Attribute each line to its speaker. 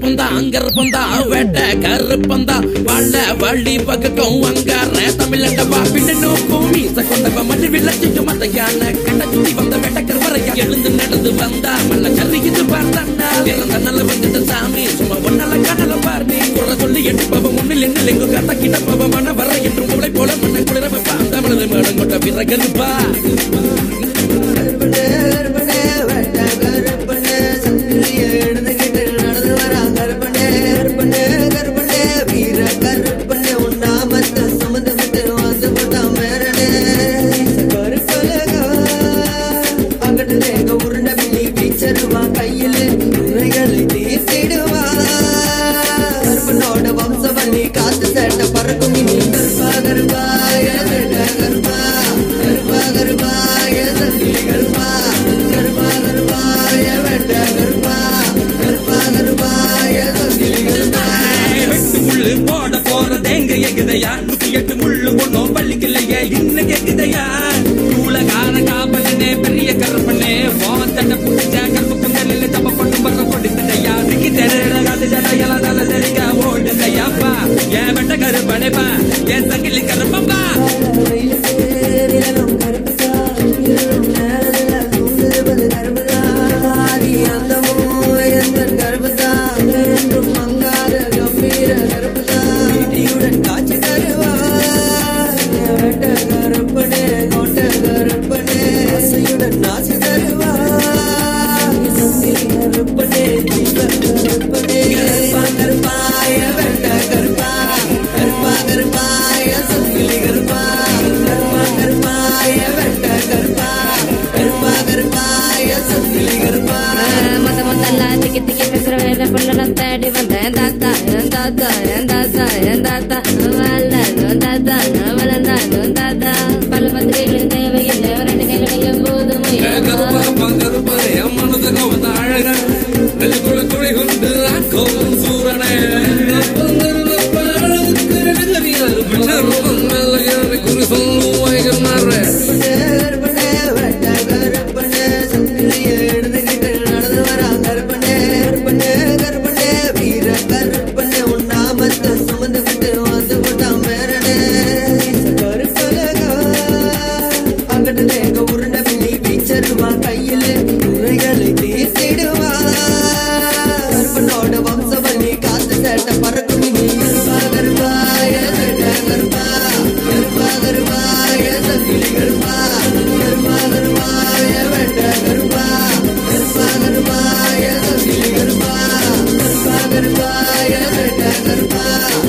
Speaker 1: கருப்பந்தா அங்கருப்பந்தா வெட்ட கருப்பந்தா வள்ள வள்ளி பக்கம் அங்கார தமிழண்டவா பின்ன நோக்கும் மீச கொண்டவ மண்ணு விளச்சிட்டு மத்த யானை கண்ட சுத்தி வந்த வெட்ட கருவறையா எழுந்து நடந்து வந்தா மல்ல கருகிட்டு பார்த்தா இறந்த நல்ல வந்துட்ட சாமி சும்மா ஒன்னால கண்ணல பார்த்தி குறை சொல்லி எட்டு பவ முன்னில் என்ன எங்க கத்த கிட்ட பவ மன வர என்று உங்களை போல மண்ணை குளிர வைப்பா தமிழது மேடம் கொண்ட பிற கருப்பா
Speaker 2: கருப்பனே கருப்பனே வெட்ட கருப்பனே சங்கிலிய எழுந்துகிட்டு நடந்து வரா கருப்பனே கருப்பனே கருப்பனே வீர கருப்பனே உண்ணாமத்த சுமந்து விட்டு வந்து போட்டா மேரனே கருப்பலகா அங்கட்டு தேங்க உருண்ட வில்லி வீச்சருவா கையில உரைகளை தீர்த்திடுவா கருப்பனோட வம்சவல்லி காத்து சேட்ட பறக்கும் இனி கருப்பா கருப்பா ஏதேட கருப்பா கருப்பா கருப்பா ஏதங்கிலி கருப்பா கருப்பா கருப்பா ஏவெட்ட கருப்பா கருப்பா கருப்பா ஏதங்கிலி கருப்பா
Speaker 1: வெட்டு முள்ளு போட போற தேங்க எகுதையா நூத்தி எட்டு முள்ளு ஒண்ணும் பள்ளிக்கலையே இன்னும் கேக்குதையா சூளகார காப்பலனே பெரிய கருப்பனே போத்தட்ட புடிச்ச கருப்பு குண்டலில் தப்ப பண்ணு பக்க கொடுத்ததையா திக்கி தெரட காது ஜடையல தல தெரிக்க ஓடுதையாப்பா ஏன் வெட்ட கருப்பனேப்பா என் சங்கிலி கருப்பப்பா
Speaker 2: வயலுக்கு நிழலும் கருப்புதா இருளும் நேரத்துல தூங்குவது கருப்புதா ஆதி அந்தமும் எந்தன் கருப்புதா என்றும் மங்காத கம்பீர கருப்புதா இடியுடன் காட்சி தருவா வெட்ட கருப்பனே கோட்ட கருப்பனே அசையுடன் நாசி தருவா சங்கிலி கருப்பனே தீப கருப்பனே கருப்பா கருப்பாய வெட்ட கருப்பா கருப்பா கருப்பாய சங்கிலி கருப்பா கருப்பா கருப்பாய வெட்ட கருப்பா கருப்பா கருப்பாய சங்கிலி கருப்பா
Speaker 3: மொத்த மொத்தெல்லாம் திக்கி திக்கி பேசுற வேலை பொண்ணெல்லாம் தேடி வந்தேன் தாத்தா என் தாத்தா என் தாத்தா என் தாத்தா வளர்ந்தோம் தாத்தா நான் வளர்ந்தாலும் தாத்தா பல பத்து கையில தேவையில்லை ரெண்டு கையில வைக்கும் போதும்
Speaker 1: கருப்பா கருப்பா என் மனது கவத்த அழகா நெல்லுக்குள்ள துணை கொண்டு கோலம் சூரனே குறி சொல்லுவாய்கிறாரே
Speaker 2: கருப்பனே வெட்ட கருப்பனே சங்கிலிய எழுந்துகிட்டு நடந்து வரா கருப்பனே கருப்பனே கருப்பனே வீர கருப்பனே உண்ணாமத்த சுமந்து விட்டு வந்து போட்டா மேரனே கருப்பலகா அங்கட்டு தேங்க உருண்ட வில்லி வீச்சருவா கையில உரைகளை தீர்த்திடுவா கருப்பனோட வம்சவல்லி காத்து சேட்ட பறக்கும் இனி கருப்பா கருப்பா ஏதேட கருப்பா கருப்பா கருப்பா ஏதங்கிலி கருப்பா கருப்பா கருப்பா ஏவெட்ட கருப்பா கருப்பா கருப்பா ஏதங்கிலி கருப்பா கருப்பா கருப்பா ஏதேட கருப்பா